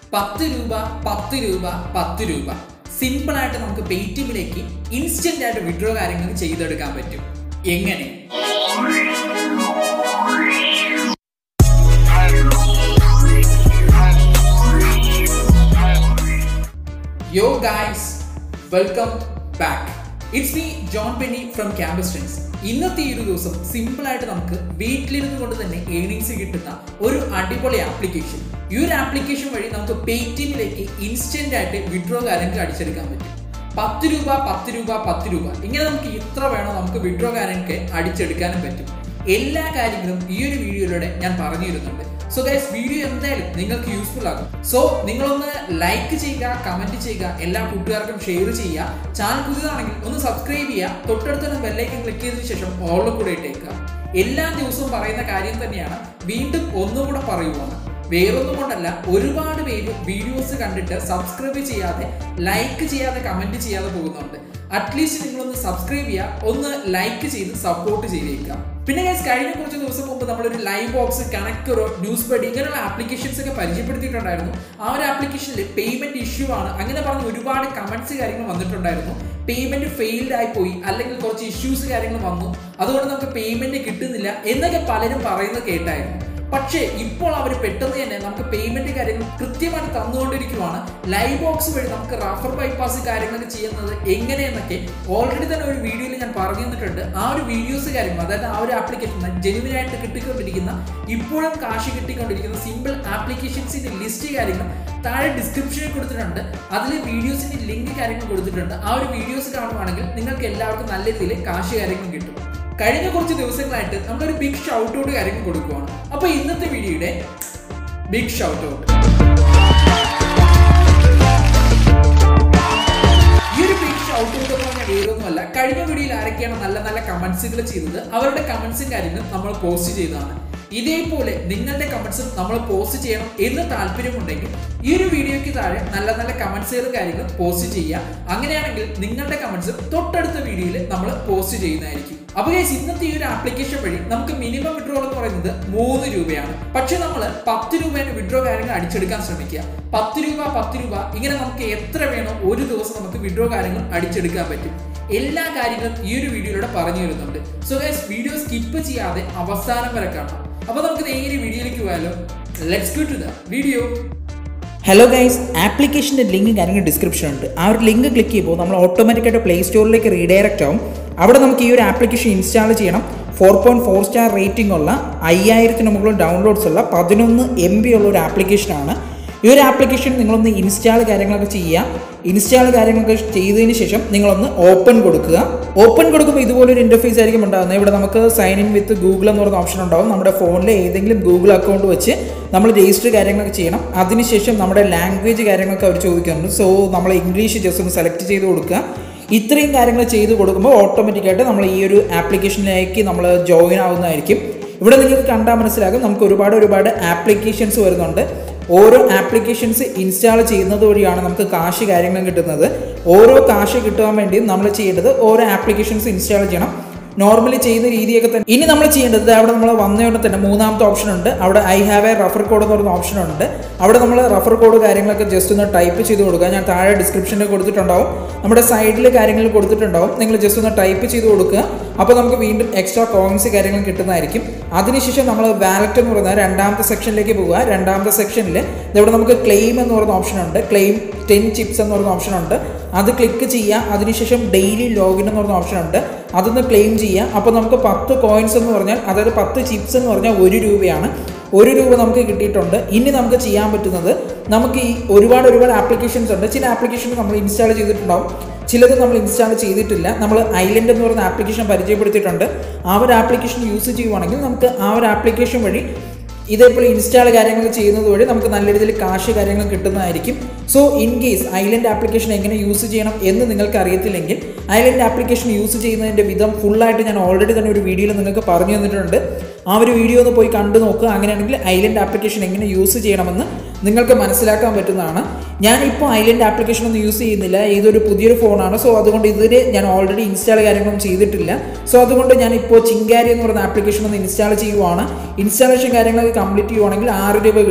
പത്ത് രൂപ പത്ത് രൂപ പത്ത് രൂപ സിമ്പിൾ ആയിട്ട് നമുക്ക് പേടിഎമ്മിലേക്ക് ഇൻസ്റ്റന്റ് ആയിട്ട് വിഡ്രോ കാര്യങ്ങൾ ചെയ്തെടുക്കാൻ പറ്റും എങ്ങനെ yo guys welcome back it's me John Penny from Campus Trends ഇന്നത്തെ ഈ ഒരു ദിവസം സിമ്പിൾ ആയിട്ട് നമുക്ക് വീട്ടിലിരുന്ന് കൊണ്ട് തന്നെ ഏണിങ്സ് കിട്ടുന്ന ഒരു അടിപൊളി ആപ്ലിക്കേഷൻ ഈ ഒരു ആപ്ലിക്കേഷൻ വഴി നമുക്ക് പേടിഎമ്മിലേക്ക് ഇൻസ്റ്റന്റ് ആയിട്ട് വിഡ്രോ കാര്യങ്ങൾക്ക് അടിച്ചെടുക്കാൻ പറ്റും പത്ത് രൂപ പത്ത് രൂപ പത്ത് രൂപ ഇങ്ങനെ നമുക്ക് ഇത്ര വേണോ നമുക്ക് വിഡ്രോ കാര്യങ്ങൾക്ക് അടിച്ചെടുക്കാനും പറ്റും എല്ലാ കാര്യങ്ങളും ഈ ഒരു വീഡിയോയിലൂടെ ഞാൻ പറഞ്ഞു തരുന്നുണ്ട് സോ ഗൈസ് വീഡിയോ എന്തായാലും നിങ്ങൾക്ക് യൂസ്ഫുൾ ആകും സോ നിങ്ങളൊന്ന് ലൈക്ക് ചെയ്യുക കമന്റ് ചെയ്യുക എല്ലാ കൂട്ടുകാർക്കും ഷെയർ ചെയ്യുക ചാനൽ പുതിയതാണെങ്കിൽ ഒന്ന് സബ്സ്ക്രൈബ് ചെയ്യുക തൊട്ടടുത്തുള്ള ബെല്ലൈക്കൻ ക്ലിക്ക് ചെയ്തതിനു ശേഷം ഓളിൽ കൂടെ ഇട്ടേക്കുക എല്ലാ ദിവസവും പറയുന്ന കാര്യം തന്നെയാണ് വീണ്ടും ഒന്നുകൂടെ പറയുവാണ് വേറൊന്നും കൊണ്ടല്ല ഒരുപാട് പേര് വീഡിയോസ് കണ്ടിട്ട് സബ്സ്ക്രൈബ് ചെയ്യാതെ ലൈക്ക് ചെയ്യാതെ കമന്റ് ചെയ്യാതെ പോകുന്നുണ്ട് അറ്റ്ലീസ്റ്റ് നിങ്ങളൊന്ന് സബ്സ്ക്രൈബ് ചെയ്യുക ഒന്ന് ലൈക്ക് ചെയ്ത് സപ്പോർട്ട് ചെയ്തേക്കുക പിന്നെ ഗൈസ് കഴിഞ്ഞ കുറച്ച് ദിവസം മുമ്പ് നമ്മളൊരു ലൈവ് ബോക്സ് കണക്ടറോ ന്യൂസ് ബഡി ഇങ്ങനെയുള്ള ആപ്ലിക്കേഷൻസ് ഒക്കെ പരിചയപ്പെടുത്തിയിട്ടുണ്ടായിരുന്നു ആ ഒരു ആപ്ലിക്കേഷനിൽ പേയ്മെന്റ് ഇഷ്യൂ ആണ് അങ്ങനെ പറഞ്ഞ് ഒരുപാട് കമന്റ്സ് കാര്യങ്ങൾ വന്നിട്ടുണ്ടായിരുന്നു പേയ്മെന്റ് ഫെയിൽഡ് ആയി പോയി അല്ലെങ്കിൽ കുറച്ച് ഇഷ്യൂസ് കാര്യങ്ങൾ വന്നു അതുകൊണ്ട് നമുക്ക് പേയ്മെന്റ് കിട്ടുന്നില്ല എന്നൊക്കെ പലരും പറയുന്നത് കേട്ടായിരുന്നു പക്ഷേ ഇപ്പോൾ അവർ പെട്ടെന്ന് തന്നെ നമുക്ക് പേയ്മെന്റ് കാര്യങ്ങൾ കൃത്യമായിട്ട് തന്നുകൊണ്ടിരിക്കുവാണ് ലൈവ് ബോക്സ് വഴി നമുക്ക് റഫർ ബൈപ്പാസ് കാര്യങ്ങളൊക്കെ ചെയ്യുന്നത് എങ്ങനെയെന്നൊക്കെ ഓൾറെഡി തന്നെ ഒരു വീഡിയോയിൽ ഞാൻ പറഞ്ഞു തന്നിട്ടുണ്ട് ആ ഒരു വീഡിയോസ് കാര്യങ്ങൾ അതായത് ആ ഒരു ആപ്ലിക്കേഷൻ ജെനുവിൻ ആയിട്ട് കിട്ടിക്കൊണ്ടിരിക്കുന്ന ഇപ്പോഴും കാശ് കിട്ടിക്കൊണ്ടിരിക്കുന്ന സിമ്പിൾ ആപ്ലിക്കേഷൻസിന്റെ ലിസ്റ്റ് കാര്യങ്ങൾ താഴെ ഡിസ്ക്രിപ്ഷനിൽ കൊടുത്തിട്ടുണ്ട് അതിൽ വീഡിയോസിന്റെ ലിങ്ക് കാര്യങ്ങൾ കൊടുത്തിട്ടുണ്ട് ആ ഒരു വീഡിയോസ് കാണുവാണെങ്കിൽ നിങ്ങൾക്ക് എല്ലാവർക്കും നല്ല രീതിയിൽ കാശ് കാര്യങ്ങൾ കിട്ടും കഴിഞ്ഞ കുറച്ച് ദിവസങ്ങളായിട്ട് നമ്മളൊരു ബിഗ് ഷൗട്ട് ഔട്ട് കാര്യങ്ങൾ കൊടുക്കുവാണ് അപ്പൊ ഇന്നത്തെ വീഡിയോയുടെ ബിഗ് ഷൗട്ട് ഔട്ട് ഈ ഒരു ബിഗ് ഷൗട്ട് ഔട്ട് എന്ന് പറഞ്ഞാൽ വേറൊന്നുമല്ല കഴിഞ്ഞ വീഡിയോയിൽ ആരൊക്കെയാണ് നല്ല നല്ല കമന്റ്സുകൾ ചെയ്തത് അവരുടെ കമന്റ്സും കാര്യങ്ങളും നമ്മൾ പോസ്റ്റ് ചെയ്തതാണ് ഇതേപോലെ നിങ്ങളുടെ കമന്റ്സും നമ്മൾ പോസ്റ്റ് ചെയ്യണം എന്ന് താല്പര്യമുണ്ടെങ്കിൽ ഈ ഒരു വീഡിയോയ്ക്ക് താഴെ നല്ല നല്ല കമന്റ്സുകളും കാര്യങ്ങളും പോസ്റ്റ് ചെയ്യുക അങ്ങനെയാണെങ്കിൽ നിങ്ങളുടെ കമന്റ്സും തൊട്ടടുത്ത വീഡിയോയിൽ നമ്മൾ പോസ്റ്റ് ചെയ്യുന്നതായിരിക്കും അപ്പോൾ ഗൈസ് ഇന്നത്തെ ഈ ഒരു ആപ്ലിക്കേഷൻ വഴി നമുക്ക് മിനിമം വിഡ്രോ എന്ന് പറയുന്നത് മൂന്ന് രൂപയാണ് പക്ഷെ നമ്മൾ പത്ത് രൂപയുടെ വിഡ്രോ കാര്യങ്ങൾ അടിച്ചെടുക്കാൻ ശ്രമിക്കുക പത്ത് രൂപ പത്ത് രൂപ ഇങ്ങനെ നമുക്ക് എത്ര വേണോ ഒരു ദിവസം നമുക്ക് വിഡ്രോ കാര്യങ്ങൾ അടിച്ചെടുക്കാൻ പറ്റും എല്ലാ കാര്യങ്ങളും ഈ ഒരു വീഡിയോയിലൂടെ പറഞ്ഞു തരുന്നുണ്ട് സോ ഗൈസ് വീഡിയോ സ്കിപ്പ് ചെയ്യാതെ അവസാനം വരെ കാണാം അപ്പോൾ നമുക്ക് നേരെ വീഡിയോയിലേക്ക് പോയാലോ let's go to the video hello guys ആപ്ലിക്കേഷൻ്റെ ലിങ്ക് കാര്യങ്ങൾ ഡിസ്ക്രിപ്ഷൻ ഉണ്ട് ആ ഒരു ലിങ്ക് ക്ലിക്ക് ചെയ്യുമ്പോൾ നമ്മൾ ഓട്ടോമാറ്റിക്കായിട്ട് പ്ലേ സ്റ്റോറിലേക്ക് റീഡയറക്റ്റ് ആവും അവിടെ നമുക്ക് ഈ ഒരു ആപ്ലിക്കേഷൻ ഇൻസ്റ്റാൾ ചെയ്യണം four point four star rating ഉള്ള അയ്യായിരത്തിന് മുകളിൽ ഡൗൺലോഡ്സ് ഉള്ള പതിനൊന്ന് എം ബി ഉള്ള ഒരു ആപ്ലിക്കേഷനാണ് ഈ ഒരു ആപ്ലിക്കേഷൻ നിങ്ങളൊന്ന് ഇൻസ്റ്റാൾ കാര്യങ്ങളൊക്കെ ചെയ്യുക ഇൻസ്റ്റാൾ കാര്യങ്ങളൊക്കെ ചെയ്തതിന് ശേഷം നിങ്ങളൊന്ന് ഓപ്പൺ കൊടുക്കുക ഓപ്പൺ കൊടുക്കുമ്പോൾ ഇതുപോലൊരു ഇൻ്റർഫേസ് ആയിരിക്കും ഉണ്ടാകുന്നത് ഇവിടെ നമുക്ക് സൈൻ ഇൻ വിത്ത് ഗൂഗിൾ എന്ന് പറയുന്ന ഓപ്ഷൻ ഉണ്ടാവും നമ്മുടെ ഫോണിലെ ഏതെങ്കിലും ഗൂഗിൾ അക്കൗണ്ട് വെച്ച് നമ്മൾ രജിസ്റ്റർ കാര്യങ്ങളൊക്കെ ചെയ്യണം അതിനുശേഷം നമ്മുടെ ലാംഗ്വേജ് കാര്യങ്ങളൊക്കെ അവർ ചോദിക്കുന്നുണ്ട് സോ നമ്മൾ ഇംഗ്ലീഷ് ജസ്റ്റ് ഒന്ന് സെലക്ട് ചെയ്ത് കൊടുക്കുക ഇത്രയും കാര്യങ്ങൾ ചെയ്ത് കൊടുക്കുമ്പോൾ ഓട്ടോമാറ്റിക്കായിട്ട് നമ്മൾ ഈ ഒരു ആപ്ലിക്കേഷനിലേക്ക് നമ്മൾ ജോയിൻ ആവുന്നതായിരിക്കും ഇവിടെ നിങ്ങൾക്ക് കണ്ടാൽ മനസ്സിലാകും നമുക്ക് ഒരുപാട് ഒരുപാട് ആപ്ലിക്കേഷൻസ് വരുന്നുണ്ട് ഓരോ ആപ്ലിക്കേഷൻസ് ഇൻസ്റ്റാൾ ചെയ്യുന്നത് വഴിയാണ് നമുക്ക് കാശ് കാര്യങ്ങൾ കിട്ടുന്നത് ഓരോ കാശ് കിട്ടുവാൻ വേണ്ടി നമ്മൾ ചെയ്യേണ്ടത് ഓരോ ആപ്ലിക്കേഷൻസ് ഇൻസ്റ്റാൾ ചെയ്യണം നോർമലി ചെയ്യുന്ന രീതിയൊക്കെ തന്നെ ഇനി നമ്മൾ ചെയ്യേണ്ടത് അവിടെ നമ്മൾ വന്നതുകൊണ്ട് തന്നെ മൂന്നാമത്തെ ഓപ്ഷൻ ഉണ്ട് അവിടെ I have a refer code എന്ന് പറയുന്ന ഓപ്ഷൻ ഉണ്ട് അവിടെ നമ്മൾ റഫർ കോഡ് കാര്യങ്ങളൊക്കെ ജസ്റ്റ് ഒന്ന് ടൈപ്പ് ചെയ്ത് കൊടുക്കുക ഞാൻ താഴെ ഡിസ്ക്രിപ്ഷനിൽ കൊടുത്തിട്ടുണ്ടാവും നമ്മുടെ സൈഡിൽ കാര്യങ്ങൾ കൊടുത്തിട്ടുണ്ടാവും നിങ്ങൾ ജസ്റ്റ് ഒന്ന് ടൈപ്പ് ചെയ്ത് കൊടുക്കുക അപ്പോൾ നമുക്ക് വീണ്ടും എക്സ്ട്രാ കോയിൻസ് കാര്യങ്ങൾ കിട്ടുന്നതായിരിക്കും അതിനുശേഷം നമ്മൾ വാലറ്റ് എന്ന് പറയുന്ന രണ്ടാമത്തെ സെക്ഷനിലേക്ക് പോവുക രണ്ടാമത്തെ സെക്ഷനിൽ ഇവിടെ നമുക്ക് ക്ലെയിം എന്ന് പറയുന്ന ഓപ്ഷൻ ഉണ്ട് ക്ലെയിം ടെൻ ചിപ്സ് എന്ന് പറയുന്ന ഓപ്ഷൻ ഉണ്ട് അത് ക്ലിക്ക് ചെയ്യുക അതിനുശേഷം ഡെയിലി ലോഗിൻ എന്ന് പറയുന്ന ഓപ്ഷൻ ഉണ്ട് അതൊന്ന് ക്ലെയിം ചെയ്യുക അപ്പോൾ നമുക്ക് പത്ത് കോയിൻസ് എന്ന് പറഞ്ഞാൽ അതായത് പത്ത് ചിപ്സ് എന്ന് പറഞ്ഞാൽ ഒരു രൂപയാണ് ഒരു രൂപ നമുക്ക് കിട്ടിയിട്ടുണ്ട് ഇനി നമുക്ക് ചെയ്യാൻ പറ്റുന്നത് നമുക്ക് ഈ ഒരുപാട് ഒരുപാട് ആപ്ലിക്കേഷൻസ് ഉണ്ട് ചില ആപ്ലിക്കേഷൻ നമ്മൾ ഇൻസ്റ്റാൾ ചെയ്തിട്ടുണ്ടാവും ചിലത് നമ്മൾ ഇൻസ്റ്റാൾ ചെയ്തിട്ടില്ല നമ്മൾ ഐലൻഡ് എന്ന് പറയുന്ന ആപ്ലിക്കേഷൻ പരിചയപ്പെടുത്തിയിട്ടുണ്ട് ആ ഒരു ആപ്ലിക്കേഷൻ യൂസ് ചെയ്യുവാണെങ്കിൽ നമുക്ക് ആ ഒരു ആപ്ലിക്കേഷൻ വഴി ഇതേപോലെ ഇൻസ്റ്റാൾ കാര്യങ്ങൾ ചെയ്യുന്നത് വഴി നമുക്ക് നല്ല രീതിയിൽ കാശ് കാര്യങ്ങൾ കിട്ടുന്നതായിരിക്കും so in case Island application എങ്ങനെ യൂസ് ചെയ്യണം എന്ന് നിങ്ങൾക്ക് അറിയത്തില്ലെങ്കിൽ ഐലൻഡ് ആപ്ലിക്കേഷൻ യൂസ് ചെയ്യുന്നതിൻ്റെ വിധം ഫുള്ളായിട്ട് ഞാൻ ഓൾറെഡി തന്നെ ഒരു വീഡിയോയിൽ നിങ്ങൾക്ക് പറഞ്ഞു തന്നിട്ടുണ്ട് ആ ഒരു വീഡിയോ ഒന്ന് പോയി കണ്ടു നോക്കുക അങ്ങനെയാണെങ്കിൽ ഐലൻഡ് ആപ്ലിക്കേഷൻ എങ്ങനെ യൂസ് ചെയ്യണമെന്ന് നിങ്ങൾക്ക് മനസ്സിലാക്കാൻ പറ്റുന്നതാണ് ഞാനിപ്പോൾ ഐലൻഡ് ആപ്ലിക്കേഷൻ ഒന്നും യൂസ് ചെയ്യുന്നില്ല ഇതൊരു പുതിയൊരു ഫോണാണ് സോ അതുകൊണ്ട് ഇതിൽ ഞാൻ ഓൾറെഡി ഇൻസ്റ്റാൾ കാര്യങ്ങളൊന്നും ചെയ്തിട്ടില്ല സോ അതുകൊണ്ട് ഞാൻ ഇപ്പോൾ ചിങ്കാരി എന്ന് പറയുന്ന ആപ്ലിക്കേഷൻ ഒന്ന് ഇൻസ്റ്റാൾ ചെയ്യുവാണ് ഇൻസ്റ്റാളേഷൻ കാര്യങ്ങളൊക്കെ കംപ്ലീറ്റ് ചെയ്യുവാണെങ്കിൽ ആറ് രൂപ കിട്ടും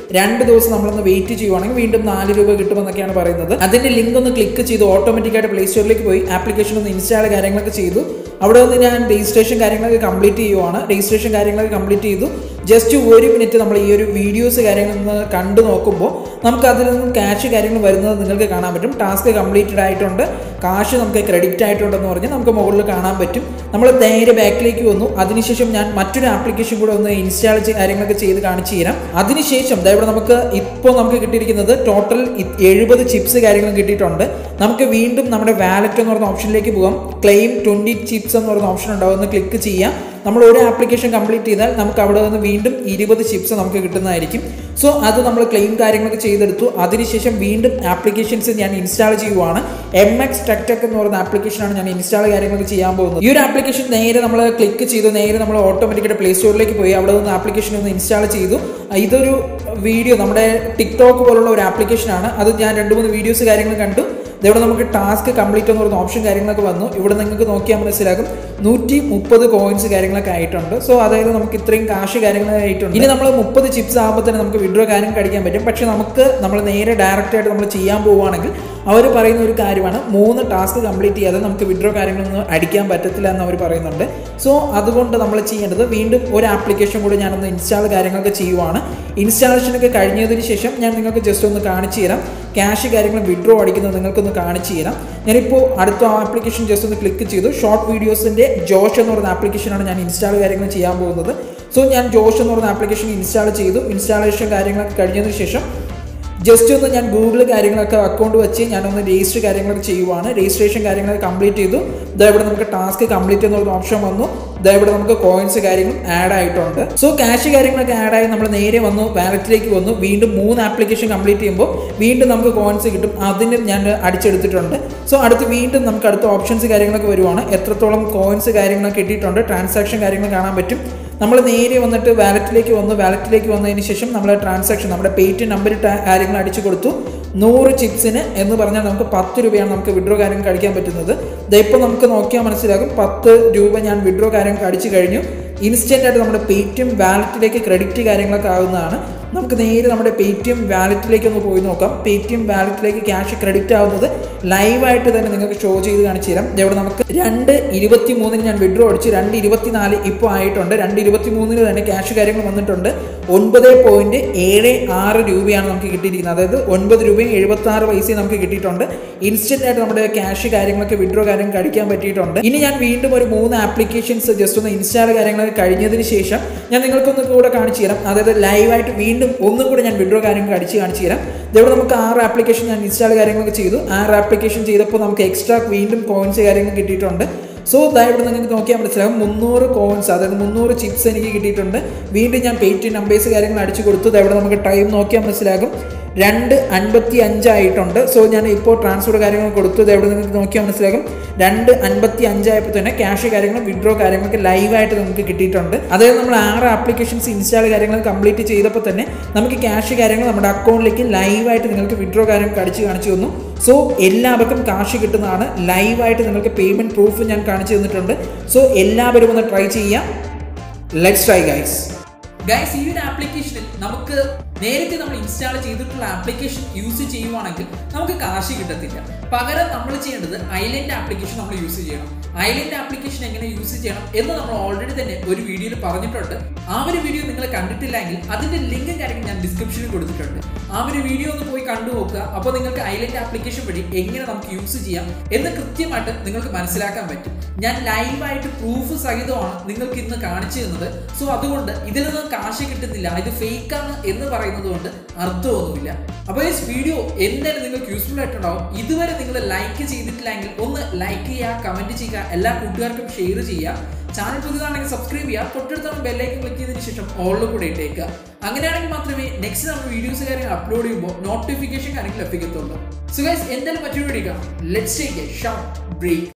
രണ്ട് ദിവസം നമ്മളൊന്ന് വെയിറ്റ് ചെയ്യുവാണെങ്കിൽ വീണ്ടും നാല് രൂപ കിട്ടുമെന്നൊക്കെയാണ് പറയുന്നത് അതിന്റെ ലിങ്ക് ഒന്ന് ക്ലിക്ക് ചെയ്ത് ഓട്ടോമാറ്റിക്കായിട്ട് പ്ലേ സ്റ്റോറിലേക്ക് പോയി ആപ്ലിക്കേഷൻ ഒന്ന് ഇൻസ്റ്റാൾ കാര്യങ്ങളൊക്കെ ചെയ്തു അവിടെ നിന്ന് ഞാൻ രജിസ്ട്രേഷൻ കാര്യങ്ങളൊക്കെ കംപ്ലീറ്റ് ചെയ്യുവാണ് രജിസ്ട്രേഷൻ കാര്യങ്ങളൊക്കെ കംപ്ലീറ്റ് ചെയ്തു ജസ്റ്റ് ഒരു മിനിറ്റ് നമ്മൾ ഈ ഒരു വീഡിയോസ് കാര്യങ്ങളൊന്ന് കണ്ടു നോക്കുമ്പോൾ നമുക്ക് അതിൽ നിന്നും ക്യാഷ് കാര്യങ്ങൾ വരുന്നത് നിങ്ങൾക്ക് കാണാൻ പറ്റും ടാസ്ക് കംപ്ലീറ്റഡ് ആയിട്ടുണ്ട് കാശ് നമുക്ക് ക്രെഡിറ്റ് ആയിട്ടുണ്ടെന്ന് പറഞ്ഞ് നമുക്ക് മുകളിൽ കാണാൻ പറ്റും നമ്മൾ നേരെ ബാക്കിലേക്ക് വന്നു അതിനുശേഷം ഞാൻ മറ്റൊരു ആപ്ലിക്കേഷൻ കൂടെ ഒന്ന് ഇൻസ്റ്റാൾ കാര്യങ്ങളൊക്കെ ചെയ്ത് കാണിച്ചു തരാം അതിനുശേഷം ദാ ഇവിടെ നമുക്ക് ഇപ്പോൾ നമുക്ക് കിട്ടിയിരിക്കുന്നത് ടോട്ടൽ എഴുപത് ചിപ്സ് കാര്യങ്ങളും കിട്ടിയിട്ടുണ്ട് നമുക്ക് വീണ്ടും നമ്മുടെ വാലറ്റ് എന്ന് പറയുന്ന ഓപ്ഷനിലേക്ക് പോകാം ക്ലെയിം ട്വൻറ്റി ചിപ്സ് എന്ന് പറയുന്ന ഓപ്ഷൻ ഉണ്ടാവും ഒന്ന് ക്ലിക്ക് ചെയ്യാം നമ്മൾ ഒരു ആപ്ലിക്കേഷൻ കംപ്ലീറ്റ് ചെയ്താൽ നമുക്ക് അവിടെ നിന്ന് വീണ്ടും ഇരുപത് ചിപ്സ് നമുക്ക് കിട്ടുന്നതായിരിക്കും സോ അത് നമ്മൾ ക്ലെയിം കാര്യങ്ങളൊക്കെ ചെയ്തെടുത്തു അതിനുശേഷം വീണ്ടും ആപ്ലിക്കേഷൻസ് ഞാൻ ഇൻസ്റ്റാൾ ചെയ്യുവാണ് എം എക്സ് ടെക്ടെക് എന്ന് പറയുന്ന ആപ്ലിക്കേഷനാണ് ഞാൻ ഇൻസ്റ്റാൾ കാര്യങ്ങളൊക്കെ ചെയ്യാൻ പോകുന്നത് ഈ ഒരു ആപ്ലിക്കേഷൻ നേരെ നമ്മൾ ക്ലിക്ക് ചെയ്തു നേരെ നമ്മൾ ഓട്ടോമാറ്റിക്കായിട്ട് പ്ലേ സ്റ്റോറിലേക്ക് പോയി അവിടെ നിന്ന് ആപ്ലിക്കേഷൻ ഒന്ന് ഇൻസ്റ്റാൾ ചെയ്തു ഇതൊരു വീഡിയോ നമ്മുടെ ടിക്ടോക്ക് പോലുള്ള ഒരു ആപ്ലിക്കേഷനാണ് അത് ഞാൻ രണ്ട് മൂന്ന് വീഡിയോസ് കാര്യങ്ങൾ കണ്ടു ഇവിടെ നമുക്ക് ടാസ്ക് കംപ്ലീറ്റ് എന്ന് പറയുന്ന ഓപ്ഷൻ കാര്യങ്ങളൊക്കെ വന്നു ഇവിടെ നിങ്ങൾക്ക് നോക്കിയാൽ മനസ്സിലാകും നൂറ്റി മുപ്പത് കോയിൻസ് കാര്യങ്ങളൊക്കെ ആയിട്ടുണ്ട് സോ അതായത് നമുക്ക് ഇത്രയും കാശ് കാര്യങ്ങളൊക്കെ ആയിട്ടുണ്ട് ഇനി നമ്മൾ മുപ്പത് ചിപ്സ് ആകുമ്പോൾ തന്നെ നമുക്ക് വിഡ്രോ കാര്യം കഴിക്കാൻ പറ്റും പക്ഷെ നമുക്ക് നമ്മൾ നേരെ ഡയറക്റ്റ് ആയിട്ട് നമ്മൾ ചെയ്യാൻ പോവുകയാണെങ്കിൽ അവർ പറയുന്ന ഒരു കാര്യമാണ് മൂന്ന് ടാസ്ക് കംപ്ലീറ്റ് ചെയ്യാതെ നമുക്ക് വിഡ്രോ കാര്യങ്ങളൊന്നും അടിക്കാൻ പറ്റത്തില്ല എന്ന് അവർ പറയുന്നുണ്ട് സോ അതുകൊണ്ട് നമ്മൾ ചെയ്യേണ്ടത് വീണ്ടും ഒരു ആപ്ലിക്കേഷൻ കൂടി ഞാനൊന്ന് ഇൻസ്റ്റാൾ കാര്യങ്ങളൊക്കെ ചെയ്യുവാണ് ഇൻസ്റ്റാളേഷനൊക്കെ കഴിഞ്ഞതിന് ശേഷം ഞാൻ നിങ്ങൾക്ക് ജസ്റ്റ് ഒന്ന് കാണിച്ചു തരാം ക്യാഷ് കാര്യങ്ങൾ വിഡ്രോ അടിക്കുന്നത് നിങ്ങൾക്കൊന്ന് കാണിച്ചു തരാം ഞാനിപ്പോൾ അടുത്ത ആപ്ലിക്കേഷൻ ജസ്റ്റ് ഒന്ന് ക്ലിക്ക് ചെയ്തു ഷോർട്ട് വീഡിയോസിൻ്റെ ജോഷ് എന്ന് പറയുന്ന ആപ്ലിക്കേഷനാണ് ഞാൻ ഇൻസ്റ്റാൾ കാര്യങ്ങൾ ചെയ്യാൻ പോകുന്നത് സോ ഞാൻ ജോഷ് എന്ന് പറയുന്ന ആപ്ലിക്കേഷൻ ഇൻസ്റ്റാൾ ചെയ്തു ഇൻസ്റ്റാളേഷൻ കാര്യങ്ങളൊക്കെ കഴിഞ്ഞതിന് ശേഷം ജസ്റ്റ് ഒന്ന് ഞാൻ ഗൂഗിൾ കാര്യങ്ങളൊക്കെ അക്കൗണ്ട് വെച്ച് ഞാനൊന്ന് രജിസ്റ്റർ കാര്യങ്ങളൊക്കെ ചെയ്യുവാണ് രജിസ്ട്രേഷൻ കാര്യങ്ങളൊക്കെ കംപ്ലീറ്റ് ചെയ്തു ഇതാ ഇവിടെ നമുക്ക് ടാസ്ക് കംപ്ലീറ്റ് എന്നൊരു ഓപ്ഷൻ വന്നു ഇതാ ഇവിടെ നമുക്ക് കോയിൻസ് കാര്യങ്ങളും ആഡ് ആയിട്ടുണ്ട് സോ ക്യാഷ് കാര്യങ്ങളൊക്കെ ആഡ് ആയി നമ്മൾ നേരെ വന്നു വാലറ്റിലേക്ക് വന്നു വീണ്ടും മൂന്ന് ആപ്ലിക്കേഷൻ കംപ്ലീറ്റ് ചെയ്യുമ്പോൾ വീണ്ടും നമുക്ക് കോയിൻസ് കിട്ടും അതിന് ഞാൻ അടിച്ചെടുത്തിട്ടുണ്ട് സോ അടുത്ത് വീണ്ടും നമുക്ക് അടുത്ത ഓപ്ഷൻസ് കാര്യങ്ങളൊക്കെ വരുവാണ് എത്രത്തോളം കോയിൻസ് കാര്യങ്ങളൊക്കെ കിട്ടിയിട്ടുണ്ട് ട്രാൻസാക്ഷൻ കാര്യങ്ങൾ കാണാൻ പറ്റും നമ്മൾ നേരെ വന്നിട്ട് വാലറ്റിലേക്ക് വന്നു വാലറ്റിലേക്ക് വന്നതിന് ശേഷം നമ്മൾ ട്രാൻസാക്ഷൻ നമ്മുടെ പേയ്റ്റ് നമ്പർ കാര്യങ്ങൾ അടിച്ചു കൊടുത്തു നൂറ് ചിപ്സിന് എന്ന് പറഞ്ഞാൽ നമുക്ക് പത്ത് രൂപയാണ് നമുക്ക് വിഡ്രോ കാര്യം കഴിക്കാൻ പറ്റുന്നത് ഇതിപ്പോൾ നമുക്ക് നോക്കിയാൽ മനസ്സിലാകും പത്ത് രൂപ ഞാൻ വിഡ്രോ കാര്യം അടിച്ചു കഴിഞ്ഞു ഇൻസ്റ്റൻ്റ് ആയിട്ട് നമ്മുടെ പേയ്റ്റിഎം വാലറ്റിലേക്ക് ക്രെഡിറ്റ് കാര്യങ്ങളൊക്കെ ആകുന്നതാണ് നമുക്ക് നേരെ നമ്മുടെ പേയ്റ്റിഎം വാലറ്റിലേക്ക് ഒന്ന് പോയി നോക്കാം പേയ്റ്റിഎം വാലറ്റിലേക്ക് ക്യാഷ് ക്രെഡിറ്റ് ആവുന്നത് ലൈവായിട്ട് തന്നെ നിങ്ങൾക്ക് ഷോ ചെയ്ത് കാണിച്ചു തരാം ഇവിടെ നമുക്ക് രണ്ട് ഇരുപത്തി മൂന്നിന് ഞാൻ വിഡ്രോ അടിച്ചു രണ്ട് ഇരുപത്തിനാല് ഇപ്പോൾ ആയിട്ടുണ്ട് രണ്ട് ഇരുപത്തി മൂന്നിന് തന്നെ ക്യാഷ് കാര്യങ്ങൾ വന്നിട്ടുണ്ട് ഒൻപത് പോയിന്റ് ഏഴ് ആറ് രൂപയാണ് നമുക്ക് കിട്ടിയിരിക്കുന്നത് അതായത് ഒൻപത് രൂപയും എഴുപത്തി ആറ് പൈസയും നമുക്ക് കിട്ടിയിട്ടുണ്ട് ഇൻസ്റ്റന്റ് ആയിട്ട് നമ്മുടെ ക്യാഷ് കാര്യങ്ങളൊക്കെ വിഡ്രോ കാര്യം കഴിക്കാൻ പറ്റിയിട്ടുണ്ട് ഇനി ഞാൻ വീണ്ടും ഒരു മൂന്ന് ആപ്ലിക്കേഷൻസ് ജസ്റ്റ് ഒന്ന് ഇൻസ്റ്റാൾ കാര്യങ്ങളൊക്കെ കഴിഞ്ഞതിന് ശേഷം ഞാൻ നിങ്ങൾക്കൊന്ന് കൂടെ കാണിച്ചു തരാം അതായത് ലൈവായിട്ട് വീണ്ടും ഒന്നും കൂടെ ഞാൻ വിഡ്രോ കാര്യങ്ങൾ അടിച്ച് കാണിച്ചു തരാം ഇവിടെ നമുക്ക് ആറ് ആപ്ലിക്കേഷൻ ഞാൻ ഇൻസ്റ്റാൾ കാര്യങ്ങളൊക്കെ ചെയ്തു ആറ് ആപ്ലിക്കേഷൻ ചെയ്തപ്പോൾ നമുക്ക് എക്സ്ട്രാ വീണ്ടും കോയിൻസ് കാര്യങ്ങൾ കിട്ടിയിട്ടുണ്ട് സോ ദാ ഇവിടെ നിങ്ങൾക്ക് നോക്കിയാൽ മനസ്സിലാകും മുന്നൂറ് കോയിൻസ് അതായത് മുന്നൂറ് ചിപ്സ് എനിക്ക് കിട്ടിയിട്ടുണ്ട് വീണ്ടും ഞാൻ പേയ്റ്റ് നമ്പേഴ്സ് കാര്യങ്ങൾ അടിച്ചു കൊടുത്തു ദാ ഇവിടെ നമുക്ക് ടൈം നോക്കിയാൽ മനസ്സിലാകും രണ്ട് അൻപത്തി അഞ്ചായിട്ടുണ്ട് സോ ഞാൻ ഇപ്പോൾ ട്രാൻസ്ഫർ കാര്യങ്ങൾ കൊടുത്തു ദാ ഇവിടെ നിങ്ങൾക്ക് നോക്കിയാൽ മനസ്സിലാകും രണ്ട് അൻപത്തി അഞ്ചായപ്പോൾ തന്നെ ക്യാഷ് കാര്യങ്ങൾ വിഡ്രോ കാര്യങ്ങളൊക്കെ ലൈവായിട്ട് നമുക്ക് കിട്ടിയിട്ടുണ്ട് അതായത് നമ്മൾ ആറ് ആപ്ലിക്കേഷൻസ് ഇൻസ്റ്റാൾ കാര്യങ്ങൾ കംപ്ലീറ്റ് ചെയ്തപ്പോൾ തന്നെ നമുക്ക് ക്യാഷ് കാര്യങ്ങൾ നമ്മുടെ അക്കൗണ്ടിലേക്ക് ലൈവായിട്ട് നിങ്ങൾക്ക് വിഡ്രോ കാര്യങ്ങൾ അടിച്ച് കാണിച്ചു തന്നു സോ എല്ലാവർക്കും കാശ് കിട്ടുന്നതാണ് ലൈവായിട്ട് നിങ്ങൾക്ക് പേയ്മെൻറ്റ് പ്രൂഫ് ഞാൻ കാണിച്ചു തന്നിട്ടുണ്ട് സോ എല്ലാവരും ഒന്ന് ട്രൈ ചെയ്യാം ലെറ്റ്സ് ട്രൈ ഗൈസ് ഗൈസ് ഈ ഒരു ആപ്ലിക്കേഷനിൽ നമുക്ക് നേരത്തെ നമ്മൾ ഇൻസ്റ്റാൾ ചെയ്തിട്ടുള്ള ആപ്ലിക്കേഷൻ യൂസ് ചെയ്യുവാണെങ്കിൽ നമുക്ക് കാശ് കിട്ടത്തില്ല പകരം നമ്മൾ ചെയ്യേണ്ടത് ഐലൻഡ് ആപ്ലിക്കേഷൻ നമ്മൾ യൂസ് ചെയ്യണം ഐലൻഡ് ആപ്ലിക്കേഷൻ എങ്ങനെ യൂസ് ചെയ്യണം എന്ന് നമ്മൾ ഓൾറെഡി തന്നെ ഒരു വീഡിയോയിൽ പറഞ്ഞിട്ടുണ്ട് ആ ഒരു വീഡിയോ നിങ്ങൾ കണ്ടിട്ടില്ലെങ്കിൽ അതിന്റെ ലിങ്കും കാര്യങ്ങൾ ഞാൻ ഡിസ്ക്രിപ്ഷനിൽ കൊടുത്തിട്ടുണ്ട് ആ ഒരു വീഡിയോ ഒന്ന് പോയി കണ്ടു നോക്കുക അപ്പോൾ നിങ്ങൾക്ക് ഐലൻഡ് ആപ്ലിക്കേഷൻ വഴി എങ്ങനെ നമുക്ക് യൂസ് ചെയ്യാം എന്ന് കൃത്യമായിട്ട് നിങ്ങൾക്ക് മനസ്സിലാക്കാൻ പറ്റും ഞാൻ ലൈവായിട്ട് പ്രൂഫ് സഹിതമാണ് നിങ്ങൾക്ക് ഇന്ന് കാണിച്ചു തന്നത് സോ അതുകൊണ്ട് ഇതിൽ നിന്ന് കാശ് കിട്ടുന്നില്ല ഇത് ഫേക്ക് ആണ് എന്ന് പറയുന്നത് കൊണ്ട് അർത്ഥമൊന്നുമില്ല അപ്പോൾ ഈ വീഡിയോ എന്തായാലും നിങ്ങൾക്ക് യൂസ്ഫുൾ ആയിട്ടുണ്ടാവും ഇതുവരെ നിങ്ങൾ ലൈക്ക് ചെയ്തിട്ടില്ലെങ്കിൽ ഒന്ന് ലൈക്ക് ചെയ്യുക കമന്റ് ചെയ്യുക എല്ലാ കൂട്ടുകാർക്കും ഷെയർ ചെയ്യുക ചാനൽ പുതിയതാണെങ്കിൽ സബ്സ്ക്രൈബ് ചെയ്യുക തൊട്ടടുത്താണ് ബെല്ലൈക്കൻ ക്ലിക്ക് ചെയ്തതിന് ശേഷം ഓളിൽ കൂടെ ഇട്ടേക്കുക അങ്ങനെയാണെങ്കിൽ മാത്രമേ നെക്സ്റ്റ് നമ്മൾ വീഡിയോസ് കാര്യങ്ങൾ അപ്ലോഡ് ചെയ്യുമ്പോൾ നോട്ടിഫിക്കേഷൻ കാര്യങ്ങൾ ലഭിക്കത്തുള്ളൂ സോ ഗൈസ് എന്തായാലും മറ്റൊരു video let's take a short break